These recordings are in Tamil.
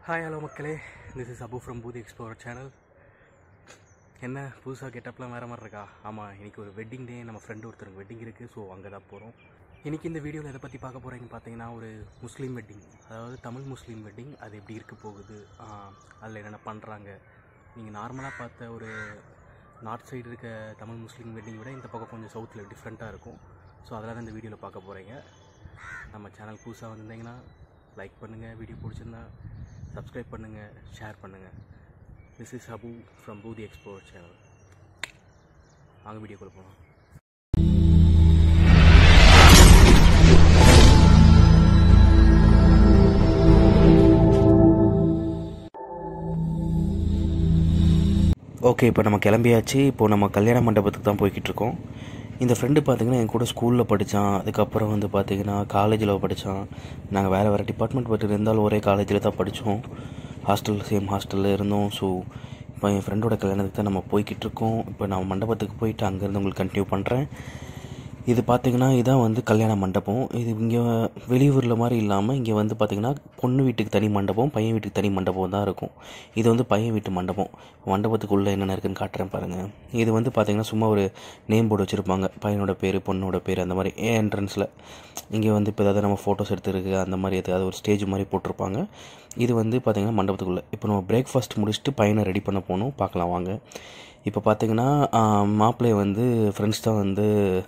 ஹாய் ஹலோ மக்களே திஸ் இஸ் அபு ஃப்ரம் பூதி எக்ஸ்ப்ளோர் சேனல் என்ன புதுசாக கெட்டப்லாம் வேறு மாதிரி இருக்கா ஆமாம் இன்றைக்கி ஒரு வெட்டிங் டே நம்ம ஃப்ரெண்டு ஒருத்தருக்கு வெட்டிங் இருக்குது ஸோ அங்கே தான் போகிறோம் இன்றைக்கி இந்த வீடியோவில் எதை பற்றி பார்க்க போகிறீங்கன்னு பார்த்தீங்கன்னா ஒரு முஸ்லீம் வெட்டிங் அதாவது தமிழ் முஸ்லீம் வெட்டிங் அது எப்படி இருக்க போகுது அதில் என்னென்ன பண்ணுறாங்க நீங்கள் நார்மலாக பார்த்த ஒரு நார்த் சைடு இருக்க தமிழ் முஸ்லீம் வெட்டிங் விட இந்த பக்கம் கொஞ்சம் சவுத்தில் டிஃப்ரெண்ட்டாக இருக்கும் ஸோ அதெல்லாம் தான் இந்த வீடியோவில் பார்க்க போகிறீங்க நம்ம சேனல் புதுசாக வந்திருந்தீங்கன்னா லைக் பண்ணுங்கள் வீடியோ பிடிச்சிருந்தா சப்ஸ்கிரைப் பண்ணுங்கள் ஷேர் பண்ணுங்கள் திஸ் இஸ் அபு ஃப்ரம் பூதி எக்ஸ்ப்ளோர் சேனல் வாங்க வீடியோக்குள்ளே போகலாம் ஓகே இப்போ நம்ம கிளம்பியாச்சு இப்போ நம்ம கல்யாண மண்டபத்துக்கு தான் போய்கிட்டு இருக்கோம் இந்த ஃப்ரெண்டு பார்த்தீங்கன்னா என் கூட ஸ்கூலில் படித்தான் அதுக்கப்புறம் வந்து பார்த்தீங்கன்னா காலேஜில் படித்தான் நாங்கள் வேறு வேறு டிபார்ட்மெண்ட் பட்டு இருந்தாலும் ஒரே காலேஜில் தான் படித்தோம் ஹாஸ்டல் சேம் ஹாஸ்டலில் இருந்தோம் ஸோ இப்போ என் ஃப்ரெண்டோட கல்யாணத்துக்கு தான் நம்ம போய்கிட்டு இருக்கோம் இப்போ நான் மண்டபத்துக்கு போயிட்டு அங்கேருந்து உங்களுக்கு கண்டினியூ பண்ணுறேன் இது பார்த்தீங்கன்னா இதான் வந்து கல்யாண மண்டபம் இது இங்கே வெளியூரில் மாதிரி இல்லாமல் இங்கே வந்து பார்த்திங்கன்னா பொண்ணு வீட்டுக்கு தனி மண்டபம் பையன் வீட்டுக்கு தனி மண்டபம் தான் இருக்கும் இது வந்து பையன் வீட்டு மண்டபம் மண்டபத்துக்குள்ளே என்னென்ன இருக்குன்னு காட்டுறேன் பாருங்கள் இது வந்து பார்த்திங்கன்னா சும்மா ஒரு நேம் போர்டு வச்சுருப்பாங்க பையனோட பேர் பொண்ணோட பேர் அந்த மாதிரி ஏன் என்ட்ரன்ஸில் இங்கே வந்து இப்போ ஏதாவது நம்ம ஃபோட்டோஸ் எடுத்துருக்கு அந்த மாதிரி ஏதாவது ஒரு ஸ்டேஜ் மாதிரி போட்டிருப்பாங்க இது வந்து பார்த்திங்கன்னா மண்டபத்துக்குள்ளே இப்போ நம்ம பிரேக்ஃபாஸ்ட் முடிச்சுட்டு பையனை ரெடி பண்ண போகணும் பார்க்கலாம் வாங்க இப்போ பார்த்திங்கன்னா மாப்பிள்ளையை வந்து ஃப்ரெண்ட்ஸ் தான் வந்து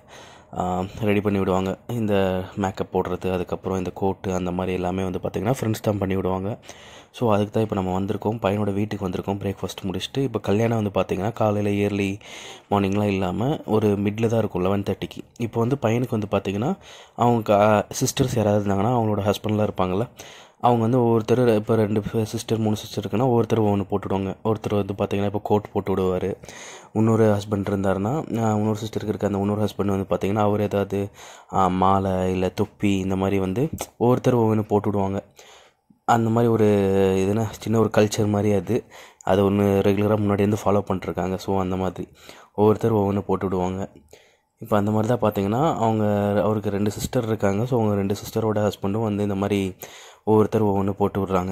ரெடி பண்ணி விடுவாங்க இந்த மேக்கப் போடுறது அதுக்கப்புறம் இந்த கோட்டு அந்த மாதிரி எல்லாமே வந்து பார்த்திங்கன்னா ஃப்ரெண்ட்ஸ் தான் பண்ணி விடுவாங்க ஸோ அதுக்கு தான் இப்போ நம்ம வந்திருக்கோம் பையனோட வீட்டுக்கு வந்திருக்கோம் பிரேக்ஃபாஸ்ட் முடிச்சுட்டு இப்போ கல்யாணம் வந்து பார்த்திங்கன்னா காலையில் இயர்லி மார்னிங்லாம் இல்லாமல் ஒரு மிடில் தான் இருக்கும் லெவன் தேர்ட்டிக்கு இப்போ வந்து பையனுக்கு வந்து பார்த்திங்கன்னா அவங்க சிஸ்டர்ஸ் யாராவது இருந்தாங்கன்னா அவங்களோட ஹஸ்பண்ட்லாம் இருப்பாங்கள்ல அவங்க வந்து ஒவ்வொருத்தர் இப்போ ரெண்டு சிஸ்டர் மூணு சிஸ்டர் இருக்குன்னா ஒவ்வொருத்தர் ஒன்று போட்டுவிடுவாங்க ஒருத்தர் வந்து பார்த்திங்கன்னா இப்போ கோட் போட்டு விடுவார் இன்னொரு ஹஸ்பண்ட் இருந்தாருன்னா இன்னொரு சிஸ்டருக்கு இருக்க அந்த இன்னொரு ஹஸ்பண்ட் வந்து பார்த்திங்கன்னா அவர் ஏதாவது மாலை இல்லை தொப்பி இந்த மாதிரி வந்து ஒவ்வொருத்தர் ஒவ்வொன்று போட்டு விடுவாங்க அந்த மாதிரி ஒரு இதுனா சின்ன ஒரு கல்ச்சர் மாதிரி அது அது ஒன்று ரெகுலராக முன்னாடி வந்து ஃபாலோ பண்ணிட்டுருக்காங்க ஸோ அந்த மாதிரி ஒவ்வொருத்தர் ஒவ்வொன்று போட்டு விடுவாங்க இப்போ அந்த மாதிரி தான் பார்த்தீங்கன்னா அவங்க அவருக்கு ரெண்டு சிஸ்டர் இருக்காங்க ஸோ அவங்க ரெண்டு சிஸ்டரோட ஹஸ்பண்டும் வந்து இந்த மாதிரி ஒவ்வொருத்தர் ஒவ்வொன்று போட்டு விட்றாங்க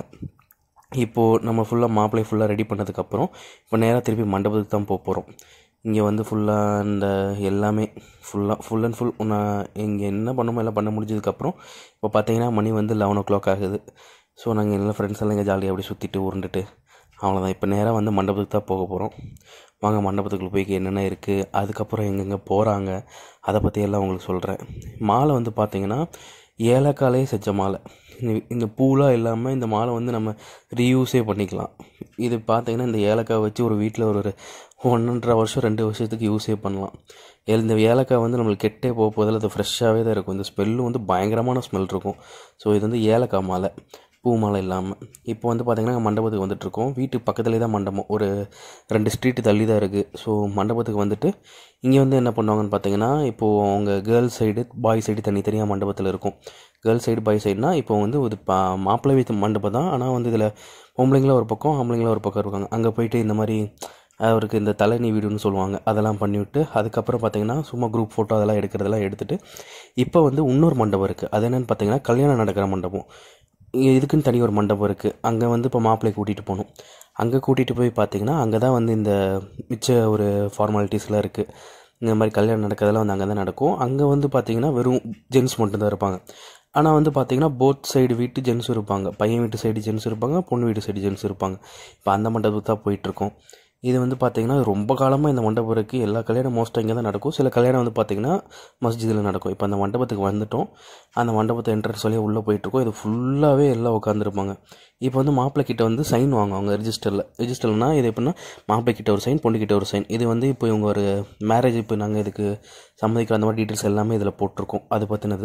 இப்போது நம்ம ஃபுல்லாக மாப்பிள்ளை ஃபுல்லாக ரெடி பண்ணதுக்கப்புறம் இப்போ நேராக திருப்பி மண்டபத்துக்கு தான் போக போகிறோம் இங்கே வந்து ஃபுல்லாக இந்த எல்லாமே ஃபுல்லாக ஃபுல் அண்ட் ஃபுல் நான் இங்கே என்ன பண்ணமோ எல்லாம் பண்ண முடிஞ்சதுக்கப்புறம் இப்போ பார்த்தீங்கன்னா மணி வந்து லெவன் ஓ கிளாக் ஆகுது ஸோ நாங்கள் எல்லாம் ஃப்ரெண்ட்ஸ் எல்லாம் இங்கே ஜாலியாக அப்படி சுற்றிட்டு உருண்டுட்டு அவ்வளோதான் இப்போ நேராக வந்து மண்டபத்துக்கு தான் போக போகிறோம் வாங்க மண்டபத்துக்குள்ளே போய் என்னென்ன இருக்குது அதுக்கப்புறம் எங்கெங்கே போகிறாங்க அதை பற்றி எல்லாம் உங்களுக்கு சொல்கிறேன் மாலை வந்து பார்த்திங்கன்னா ஏலக்காலே செஞ்ச மாலை இந்த பூலாம் இல்லாமல் இந்த மாலை வந்து நம்ம ரீயூஸே பண்ணிக்கலாம் இது பார்த்திங்கன்னா இந்த ஏலக்காய் வச்சு ஒரு வீட்டில் ஒரு ஒன்றரை வருஷம் ரெண்டு வருஷத்துக்கு யூஸே பண்ணலாம் இந்த ஏலக்காய் வந்து நம்மளுக்கு கெட்டே போக போதில் அது ஃப்ரெஷ்ஷாகவே தான் இருக்கும் இந்த ஸ்மெல்லும் வந்து பயங்கரமான ஸ்மெல் இருக்கும் ஸோ இது வந்து ஏலக்காய் மாலை பூ மாலை இல்லாமல் இப்போ வந்து பார்த்திங்கன்னா மண்டபத்துக்கு வந்துட்டுருக்கோம் வீட்டுக்கு பக்கத்துலேயே தான் மண்டபம் ஒரு ரெண்டு ஸ்ட்ரீட்டு தள்ளி தான் இருக்குது ஸோ மண்டபத்துக்கு வந்துட்டு இங்கே வந்து என்ன பண்ணுவாங்கன்னு பார்த்தீங்கன்னா இப்போது அவங்க கேர்ள்ஸ் சைடு பாய் சைடு தனித்தனியாக மண்டபத்தில் இருக்கும் கேர்ள்ஸ் சைடு பாய் சைடுனா இப்போ வந்து ஒரு பா மாப்பிள்ளை வீட்டு மண்டபம் தான் ஆனால் வந்து இதில் பொம்பளைங்களும் ஒரு பக்கம் ஆம்பளைங்களும் ஒரு பக்கம் இருக்காங்க அங்கே போயிட்டு இந்த மாதிரி அவருக்கு இந்த தலைநீ வீடுன்னு சொல்லுவாங்க அதெல்லாம் பண்ணிவிட்டு அதுக்கப்புறம் பார்த்தீங்கன்னா சும்மா குரூப் ஃபோட்டோ அதெல்லாம் எடுக்கிறதெல்லாம் எடுத்துகிட்டு இப்போ வந்து இன்னொரு மண்டபம் இருக்குது அது என்னென்னு பார்த்தீங்கன்னா கல்யாணம் நடக்கிற மண்டபம் இதுக்குன்னு தனி ஒரு மண்டபம் இருக்குது அங்கே வந்து இப்போ மாப்பிள்ளையை கூட்டிகிட்டு போகணும் அங்கே கூட்டிகிட்டு போய் பார்த்தீங்கன்னா அங்கே தான் வந்து இந்த மிச்ச ஒரு ஃபார்மாலிட்டிஸ்லாம் இருக்குது இந்த மாதிரி கல்யாணம் நடக்கிறதெல்லாம் வந்து அங்கே தான் நடக்கும் அங்கே வந்து பார்த்திங்கன்னா வெறும் ஜென்ஸ் மட்டும்தான் இருப்பாங்க ஆனால் வந்து பார்த்திங்கன்னா போத் சைடு வீட்டு ஜென்ஸ் இருப்பாங்க பையன் வீட்டு சைடு ஜென்ஸ் இருப்பாங்க பொண்ணு வீட்டு சைடு ஜென்ஸ் இருப்பாங்க இப்போ அந்த மண்டபத்துக்கு தான் போயிட்டுருக்கோம் இது வந்து பார்த்திங்கன்னா ரொம்ப காலமாக இந்த மண்டபம் இருக்குது எல்லா கல்யாணம் மோஸ்ட்டாக இங்கே தான் நடக்கும் சில கல்யாணம் வந்து பார்த்திங்கன்னா மஸ்ஜிதில் நடக்கும் இப்போ அந்த மண்டபத்துக்கு வந்துட்டோம் அந்த மண்டபத்தை என்ட்ரன்ஸ் வழியாக உள்ளே போயிட்டுருக்கோம் இது ஃபுல்லாகவே எல்லாம் உட்காந்துருப்பாங்க இப்போ வந்து மாப்பிள்ளை கிட்ட வந்து சைன் வாங்குவாங்க ரிஜிஸ்டரில் ரிஜிஸ்டர்னா இது எப்படின்னா மாப்பிள்ளை கிட்ட ஒரு சைன் பொண்ணு கிட்ட ஒரு சைன் இது வந்து இப்போ இவங்க ஒரு மேரேஜ் இப்போ நாங்கள் இதுக்கு சம்மதிக்கிற அந்த மாதிரி டீட்டெயில்ஸ் எல்லாமே இதில் போட்டிருக்கோம் அது பற்றினது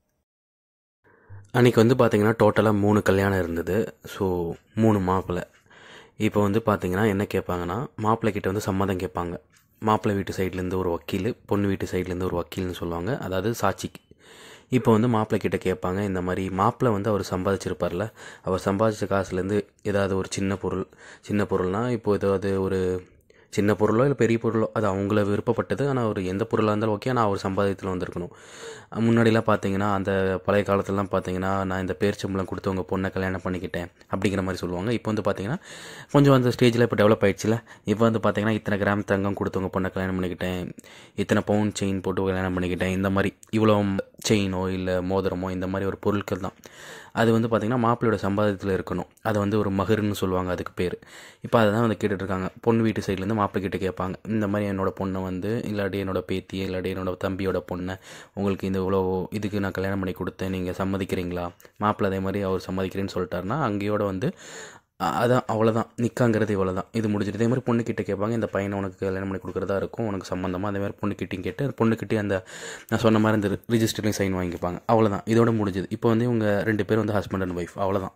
அன்றைக்கி வந்து பார்த்திங்கன்னா டோட்டலாக மூணு கல்யாணம் இருந்தது ஸோ மூணு மாப்பிள்ளை இப்போ வந்து பார்த்தீங்கன்னா என்ன கேட்பாங்கன்னா மாப்பிள்ளை கிட்ட வந்து சம்மதம் கேட்பாங்க மாப்பிள்ளை வீட்டு சைட்லேருந்து ஒரு வக்கீல் பொண்ணு வீட்டு சைட்லேருந்து ஒரு வக்கீல்னு சொல்லுவாங்க அதாவது சாட்சிக்கு இப்போ வந்து மாப்பிள்ளை கிட்ட கேட்பாங்க இந்த மாதிரி மாப்பிள்ளை வந்து அவர் சம்பாதிச்சிருப்பார்ல அவர் சம்பாதிச்ச காசுலேருந்து ஏதாவது ஒரு சின்ன பொருள் சின்ன பொருள்னால் இப்போ ஏதாவது ஒரு சின்ன பொருளோ இல்லை பெரிய பொருளோ அது அவங்கள விருப்பப்பட்டது ஆனால் ஒரு எந்த பொருளாக இருந்தாலும் ஓகே ஆனால் அவர் சம்பாதியத்தில் வந்திருக்கணும் முன்னாடிலாம் பார்த்தீங்கன்னா அந்த பழைய காலத்துலலாம் பார்த்தீங்கன்னா நான் இந்த பேர்ச்சம்பளம் கொடுத்து உங்கள் பொண்ணை கல்யாணம் பண்ணிக்கிட்டேன் அப்படிங்கிற மாதிரி சொல்லுவாங்க இப்போ வந்து பார்த்தீங்கன்னா கொஞ்சம் அந்த ஸ்டேஜில் இப்போ டெவலப் ஆயிடுச்சுல இப்போ வந்து பார்த்தீங்கன்னா இத்தனை கிராம் தங்கம் கொடுத்து உங்கள் பொண்ணை கல்யாணம் பண்ணிக்கிட்டேன் இத்தனை பவுன் செயின் போட்டு கல்யாணம் பண்ணிக்கிட்டேன் இந்த மாதிரி இவ்வளோ செயினோ இல்லை மோதிரமோ இந்த மாதிரி ஒரு பொருட்கள் தான் அது வந்து பார்த்திங்கன்னா மாப்பிள்ளையோட சம்பாதியத்தில் இருக்கணும் அது வந்து ஒரு மகர்னு சொல்லுவாங்க அதுக்கு பேர் இப்போ அதை தான் வந்து கேட்டுட்ருக்காங்க பொண்ணு வீட்டு சைட்லேருந்து மாப்பிள்ளை கிட்ட கேட்பாங்க இந்த மாதிரி என்னோடய பொண்ணை வந்து இல்லாட்டி என்னோடய பேத்தி இல்லாட்டி என்னோட தம்பியோட பொண்ணை உங்களுக்கு இந்த இவ்வளோ இதுக்கு நான் கல்யாணம் பண்ணி கொடுத்தேன் நீங்கள் சம்மதிக்கிறீங்களா மாப்பிள்ளை அதே மாதிரி அவர் சம்மதிக்கிறேன்னு சொல்லிட்டாருன்னா அங்கேயோட வந்து அ- அதான் அவ்வளோதான் நிற்காங்கிறது இவ்வளோ தான் இது முடிஞ்சிட்டு இதே மாதிரி பொண்ணுக்கிட்ட கேட்பாங்க இந்த பையனை உனக்கு கல்யாணம் பண்ணி கொடுக்குறதா இருக்கும் உனக்கு சம்மந்தமாக அதே மாதிரி பொண்ணுக்கிட்டையும் கேட்டு அந்த பொண்ணுக்கிட்டே அந்த நான் சொன்ன மாதிரி இந்த ரிஜிஸ்டர்லையும் சைன் வாங்கிப்பாங்க அவ்வளோதான் இதோட முடிஞ்சது இப்போ வந்து இவங்க ரெண்டு பேரும் வந்து ஹஸ்பண்ட் அண்ட் ஒய்ஃப் அவ்வளோதான்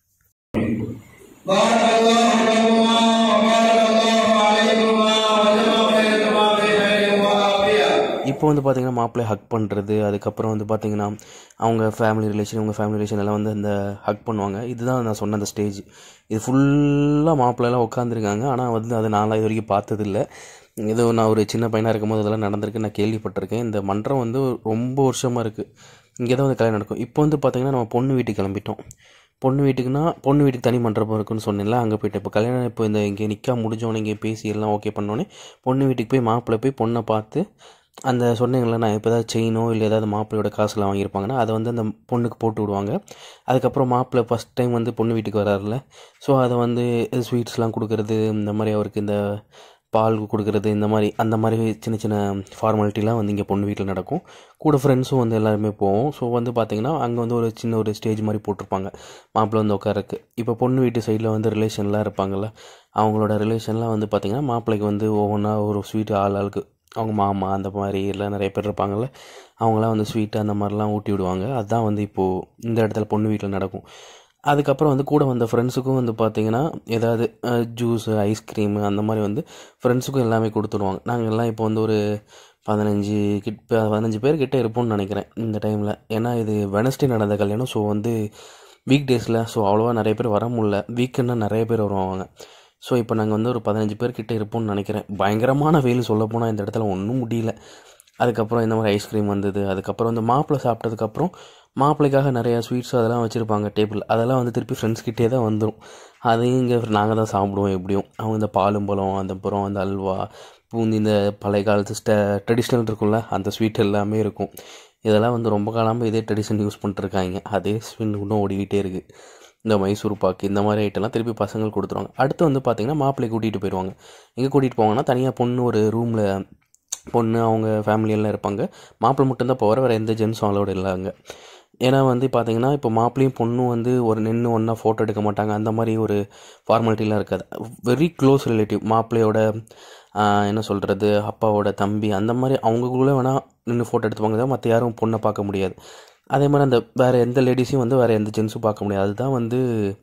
بارك الله لكما وبارك الله عليكما وجمع بينكما بخير وعافيه இப்போ வந்து பார்த்தீங்கன்னா மாப்பிள்ளை ஹக் பண்ணுறது அதுக்கப்புறம் வந்து பார்த்தீங்கன்னா அவங்க ஃபேமிலி ரிலேஷன் இவங்க ஃபேமிலி ரிலேஷன் எல்லாம் வந்து அந்த ஹக் பண்ணுவாங்க இதுதான் நான் சொன்ன அந்த ஸ்டேஜ் இது ஃபுல்லாக மாப்பிள்ளைலாம் உட்காந்துருக்காங்க ஆனால் வந்து அதை நான்லாம் இது வரைக்கும் பார்த்ததில்ல ஏதோ நான் ஒரு சின்ன பையனாக இருக்கும்போது இதெல்லாம் நடந்திருக்கு நான் கேள்விப்பட்டிருக்கேன் இந்த மன்றம் வந்து ரொம்ப வருஷமாக இருக்குது இங்கே தான் வந்து கல்யாணம் நடக்கும் இப்போ வந்து பார்த்தீங்கன்னா நம்ம பொண்ணு வீட்டுக்கு கிளம்பிட்டோம் பொண்ணு வீட்டுக்குன்னா பொண்ணு வீட்டுக்கு தனி மண்டபம் இருக்குன்னு சொன்னேன்ல அங்கே போயிட்டு இப்போ கல்யாணம் இப்போ இந்த இங்கே நிற்க முடிஞ்சோன்னே இங்கே பேசி எல்லாம் ஓகே பண்ணோன்னே பொண்ணு வீட்டுக்கு போய் மாப்பிள்ளை போய் பொண்ணை பார்த்து அந்த சொன்னீங்களே நான் இப்போ ஏதாவது செயினோ இல்லை ஏதாவது மாப்பிள்ளையோட காசுலாம் வாங்கியிருப்பாங்கன்னா அதை வந்து அந்த பொண்ணுக்கு போட்டு விடுவாங்க அதுக்கப்புறம் மாப்பிள்ளை ஃபஸ்ட் டைம் வந்து பொண்ணு வீட்டுக்கு வராருல ஸோ அதை வந்து ஸ்வீட்ஸ்லாம் கொடுக்கறது இந்த மாதிரி அவருக்கு இந்த பால் கொடுக்கறது இந்த மாதிரி அந்த மாதிரி சின்ன சின்ன ஃபார்மாலிட்டிலாம் வந்து இங்கே பொண்ணு வீட்டில் நடக்கும் கூட ஃப்ரெண்ட்ஸும் வந்து எல்லாருமே போவோம் ஸோ வந்து பார்த்திங்கன்னா அங்கே வந்து ஒரு சின்ன ஒரு ஸ்டேஜ் மாதிரி போட்டிருப்பாங்க மாப்பிள்ளை வந்து உட்காரக்கு இப்போ பொண்ணு வீட்டு சைடில் வந்து ரிலேஷன்லாம் இருப்பாங்கள்ல அவங்களோட ரிலேஷன்லாம் வந்து பார்த்திங்கன்னா மாப்பிள்ளைக்கு வந்து ஒவ்வொன்றா ஒரு ஸ்வீட் ஆள் ஆளுக்கு அவங்க மாமா அந்த மாதிரி எல்லாம் நிறைய பேர் இருப்பாங்கள்ல அவங்களாம் வந்து ஸ்வீட்டு அந்த மாதிரிலாம் ஊட்டி விடுவாங்க அதுதான் வந்து இப்போது இந்த இடத்துல பொண்ணு வீட்டில் நடக்கும் அதுக்கப்புறம் வந்து கூட வந்த ஃப்ரெண்ட்ஸுக்கும் வந்து பார்த்தீங்கன்னா ஏதாவது ஜூஸு ஐஸ்கிரீமு அந்த மாதிரி வந்து ஃப்ரெண்ட்ஸுக்கும் எல்லாமே கொடுத்துருவாங்க நாங்கள் எல்லாம் இப்போ வந்து ஒரு பதினஞ்சு கிட் பதினஞ்சு பேர் கிட்ட இருப்போம்னு நினைக்கிறேன் இந்த டைமில் ஏன்னா இது வெனஸ்டே நடந்த கல்யாணம் ஸோ வந்து வீக் டேஸில் ஸோ அவ்வளோவா நிறைய பேர் வர முடியல வீக்கெண்டாக நிறைய பேர் வருவாங்க ஸோ இப்போ நாங்கள் வந்து ஒரு பதினஞ்சு பேர் கிட்ட இருப்போம்னு நினைக்கிறேன் பயங்கரமான வெயில் சொல்லப் போனால் இந்த இடத்துல ஒன்றும் முடியல அதுக்கப்புறம் இந்த மாதிரி ஐஸ்கிரீம் வந்தது அதுக்கப்புறம் வந்து மாப்பிள்ளை சாப்பிட்டதுக்கப்புறம் மாப்பிள்ளைக்காக நிறையா ஸ்வீட்ஸ் அதெல்லாம் வச்சுருப்பாங்க டேபிள் அதெல்லாம் வந்து திருப்பி ஃப்ரெண்ட்ஸ் கிட்டே தான் வந்துடும் அதையும் இங்கே நாங்கள் தான் சாப்பிடுவோம் எப்படியும் அவங்க இந்த பாலும் பழம் அந்த அப்புறம் அந்த அல்வா பூந்தி இந்த பழைய காலத்து ஸ்ட ட்ரெடிஷ்னல் இருக்கும்ல அந்த ஸ்வீட் எல்லாமே இருக்கும் இதெல்லாம் வந்து ரொம்ப காலமாக இதே ட்ரெடிஷன் யூஸ் பண்ணிட்டுருக்காங்க அதே ஸ்வீட் இன்னும் ஓடிக்கிட்டே இருக்குது இந்த மைசூர் பாக்கு இந்த மாதிரி ஐட்டம்லாம் திருப்பி பசங்களுக்கு கொடுத்துருவாங்க அடுத்து வந்து பார்த்திங்கன்னா மாப்பிள்ளை கூட்டிகிட்டு போயிடுவாங்க எங்கே கூட்டிகிட்டு போவாங்கன்னா தனியாக பொண்ணு ஒரு ரூமில் பொண்ணு அவங்க family எல்லாம் இருப்பாங்க மாப்பிள்ளை மட்டும்தான் போகிற வேறு எந்த ஜென்ஸும் அலோடு இல்லை அங்கே ஏன்னா வந்து பார்த்தீங்கன்னா இப்போ மாப்பிள்ளையும் பொண்ணும் வந்து ஒரு நின்று ஒன்றா ஃபோட்டோ எடுக்க மாட்டாங்க அந்த மாதிரி ஒரு ஃபார்மாலிட்டிலாம் இருக்காது வெரி க்ளோஸ் ரிலேட்டிவ் மாப்பிள்ளையோட ஆஹ், என்ன சொல்கிறது அப்பாவோட தம்பி அந்த மாதிரி அவங்களுக்குள்ளே வேணால் நின்று ஃபோட்டோ எடுத்துப்பாங்க மற்ற யாரும் பொண்ணை பார்க்க முடியாது அதே மாதிரி அந்த வேறு எந்த லேடிஸையும் வந்து வேறு எந்த ஜென்ஸும் பார்க்க முடியாது அதுதான் வந்து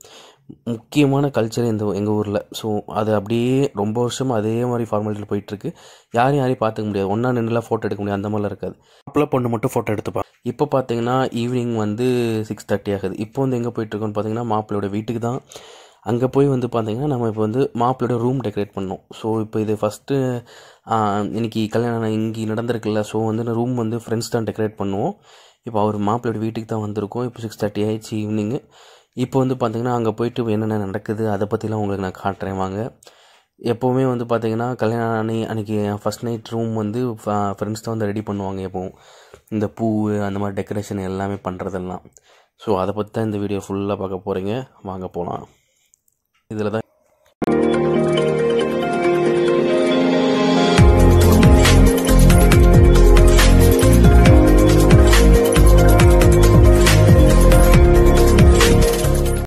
முக்கியமான கல்ச்சர் இந்த எங்கள் ஊரில் ஸோ அது அப்படியே ரொம்ப வருஷமாக அதே மாதிரி ஃபார்மாலிட்டியில் போயிட்டுருக்கு யாரையும் யாரையும் பார்த்துக்க முடியாது ஒன்றா நின்றுலாம் ஃபோட்டோ எடுக்க முடியாது அந்த மாதிரிலாம் இருக்காது மாப்பிள்ளை பொண்ணு மட்டும் ஃபோட்டோ எடுத்துப்பா இப்போ பார்த்தீங்கன்னா ஈவினிங் வந்து சிக்ஸ் தேர்ட்டி ஆகுது இப்போ வந்து எங்கே போயிட்டுருக்கோன்னு பார்த்தீங்கன்னா மாப்பிள்ளையோட வீட்டுக்கு தான் அங்கே போய் வந்து பார்த்தீங்கன்னா நம்ம இப்போ வந்து மாப்பிள்ளையோட ரூம் டெக்கரேட் பண்ணோம் ஸோ இப்போ இது ஃபஸ்ட்டு இன்னைக்கு கல்யாணம் இங்கே நடந்திருக்குல்ல ஸோ வந்து ரூம் வந்து ஃப்ரெண்ட்ஸ் தான் டெக்கரேட் பண்ணுவோம் இப்போ அவர் மாப்பிள்ளையோட வீட்டுக்கு தான் வந்திருக்கோம் இப்போ சிக்ஸ் தேர்ட்டி ஆயிடுச்சு ஈவினிங்கு இப்போ வந்து பார்த்தீங்கன்னா அங்கே போயிட்டு என்னென்ன நடக்குது அதை பற்றிலாம் உங்களுக்கு நான் காட்டுறேன் வாங்க எப்போவுமே வந்து பார்த்தீங்கன்னா கல்யாணம் அன்னை அன்றைக்கி ஃபஸ்ட் நைட் ரூம் வந்து ஃப்ரெண்ட்ஸ் தான் வந்து ரெடி பண்ணுவாங்க எப்போவும் இந்த பூ அந்த மாதிரி டெக்கரேஷன் எல்லாமே பண்ணுறதெல்லாம் ஸோ அதை பற்றி தான் இந்த வீடியோ ஃபுல்லாக பார்க்க போகிறீங்க வாங்க போகலாம் இதில் தான்